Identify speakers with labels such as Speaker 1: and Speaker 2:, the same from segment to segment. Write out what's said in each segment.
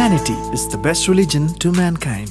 Speaker 1: Humanity is the best religion to mankind.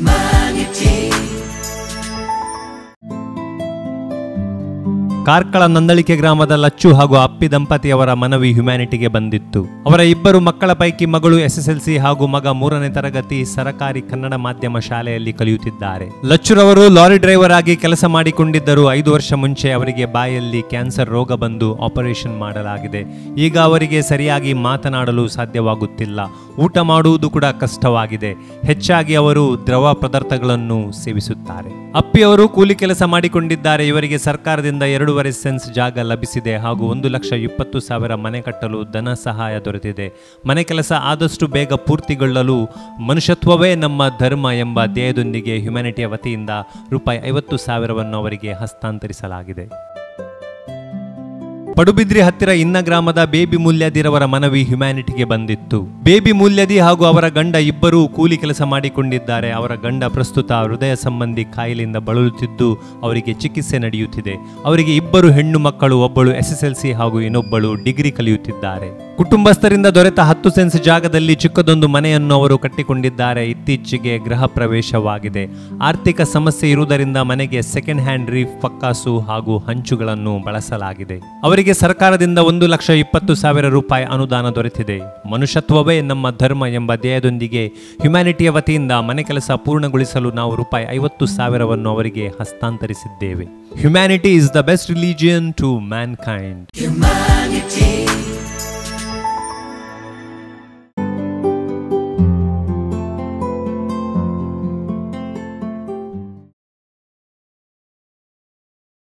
Speaker 2: Karkala Nandalike ಗ್ರಾಮದ ಲಚ್ಚು ಹಾಗೂ ಅಪ್ಪಿ ದಂಪತಿಯವರ ಮನವಿ ಹ್ಯುಮ್ಯಾನಿಟಿಗೆ ಬಂದಿತ್ತು ಅವರ ಇಬ್ಬರು ಮಕ್ಕಳ ಪೈಕಿ ಮಗಳು ಎಸ್ಎಸ್ಎಲ್ಸಿ ಹಾಗೂ ಮಗ ಮೂರನೇ ತರಗತಿ ಸರಕಾರಿ ಕನ್ನಡ ಮಾಧ್ಯಮ ಶಾಲೆಯಲ್ಲಿ ಕಲಿಯುತ್ತಿದ್ದಾರೆ ಲಚ್ಚುರವರು ಲಾರಿ ಡ್ರೈವರ್ ಆಗಿ ಕೆಲಸ ಮಾಡಿಕೊಂಡಿದ್ದರು ಐದು ವರ್ಷ ಮುಂಚೆ ಅವರಿಗೆ ಬಾಯಲ್ಲಿ ಕ್ಯಾನ್ಸರ್ ರೋಗ ಬಂದು ಆಪರೇಷನ್ ಮಾಡಲಾಗಿದೆ ಈಗ ಅವರಿಗೆ ಸರಿಯಾಗಿ ಮಾತನಾಡಲು ಸಾಧ್ಯವಾಗುತ್ತಿಲ್ಲ ಊಟ ಮಾಡುವುದು ಕೂಡ ಕಷ್ಟವಾಗಿದೆ ಹೆಚ್ಚಾಗಿ ಅವರು ದ್ರವ ಪದಾರ್ಥಗಳನ್ನು ಸೇವಿಸುತ್ತಾರೆ ಅಪ್ಪಿ ಅವರು ಕೂಲಿ ಕೆಲಸ ಮಾಡಿಕೊಂಡಿದ್ದಾರೆ ಇವರಿಗೆ ಸರ್ಕಾರದಿಂದ ಎರಡೂವರೆ ಸೆನ್ಸ್ ಜಾಗ ಲಭಿಸಿದೆ ಹಾಗೂ ಒಂದು ಲಕ್ಷ ಇಪ್ಪತ್ತು ಸಾವಿರ ಮನೆ ಕಟ್ಟಲು ಧನ ಸಹಾಯ ದೊರೆತಿದೆ ಮನೆ ಕೆಲಸ ಆದಷ್ಟು ಬೇಗ ಪೂರ್ತಿಗೊಳ್ಳಲು ಮನುಷ್ಯತ್ವವೇ ನಮ್ಮ ಧರ್ಮ ಎಂಬ ಧ್ಯೇಯದೊಂದಿಗೆ ಹ್ಯುಮ್ಯಾನಿಟಿಯ ವತಿಯಿಂದ ರೂಪಾಯಿ ಐವತ್ತು ಸಾವಿರವನ್ನು ಅವರಿಗೆ ಹಸ್ತಾಂತರಿಸಲಾಗಿದೆ ಪಡುಬಿದ್ರಿ ಹತ್ತಿರ ಇನ್ನ ಗ್ರಾಮದ ಬೇಬಿ ಮೂಲ್ಯದಿರವರ ಮನವಿ ಹ್ಯುಮ್ಯಾನಿಟಿಗೆ ಬಂದಿತ್ತು ಬೇಬಿ ಮೂಲ್ಯದಿ ಹಾಗೂ ಅವರ ಗಂಡ ಇಬ್ಬರೂ ಕೂಲಿ ಕೆಲಸ ಮಾಡಿಕೊಂಡಿದ್ದಾರೆ ಅವರ ಗಂಡ ಪ್ರಸ್ತುತ ಹೃದಯ ಸಂಬಂಧಿ ಕಾಯಿಲೆಯಿಂದ ಬಳಲುತ್ತಿದ್ದು ಅವರಿಗೆ ಚಿಕಿತ್ಸೆ ನಡೆಯುತ್ತಿದೆ ಅವರಿಗೆ ಇಬ್ಬರು ಹೆಣ್ಣು ಮಕ್ಕಳು ಒಬ್ಬಳು ಎಸ್ಎಸ್ಎಲ್ಸಿ ಹಾಗೂ ಇನ್ನೊಬ್ಬಳು ಡಿಗ್ರಿ ಕಲಿಯುತ್ತಿದ್ದಾರೆ ಕುಟುಂಬಸ್ಥರಿಂದ ದೊರೆತ ಹತ್ತು ಸೆನ್ಸ್ ಜಾಗದಲ್ಲಿ ಚಿಕ್ಕದೊಂದು ಮನೆಯನ್ನು ಅವರು ಕಟ್ಟಿಕೊಂಡಿದ್ದಾರೆ ಇತ್ತೀಚೆಗೆ ಗೃಹ ಪ್ರವೇಶವಾಗಿದೆ ಆರ್ಥಿಕ ಸಮಸ್ಯೆ ಇರುವುದರಿಂದ ಮನೆಗೆ ಸೆಕೆಂಡ್ ಹ್ಯಾಂಡ್ ರೀಫ್ ಪಕ್ಕಾಸು ಹಾಗೂ ಹಂಚುಗಳನ್ನು ಬಳಸಲಾಗಿದೆ ಅವರಿಗೆ ಸರ್ಕಾರದಿಂದ ಒಂದು ಲಕ್ಷ ಇಪ್ಪತ್ತು ಸಾವಿರ ರೂಪಾಯಿ ಅನುದಾನ ದೊರೆತಿದೆ ಮನುಷ್ಯತ್ವವೇ ನಮ್ಮ ಧರ್ಮ ಎಂಬ ಧ್ಯೇಯದೊಂದಿಗೆ ಹ್ಯುಮ್ಯಾನಿಟಿಯ ವತಿಯಿಂದ ಮನೆ ಕೆಲಸ ಪೂರ್ಣಗೊಳಿಸಲು ನಾವು ರೂಪಾಯಿ ಐವತ್ತು ಸಾವಿರವನ್ನು ಅವರಿಗೆ ಹಸ್ತಾಂತರಿಸಿದ್ದೇವೆ humanity is the best religion to man kind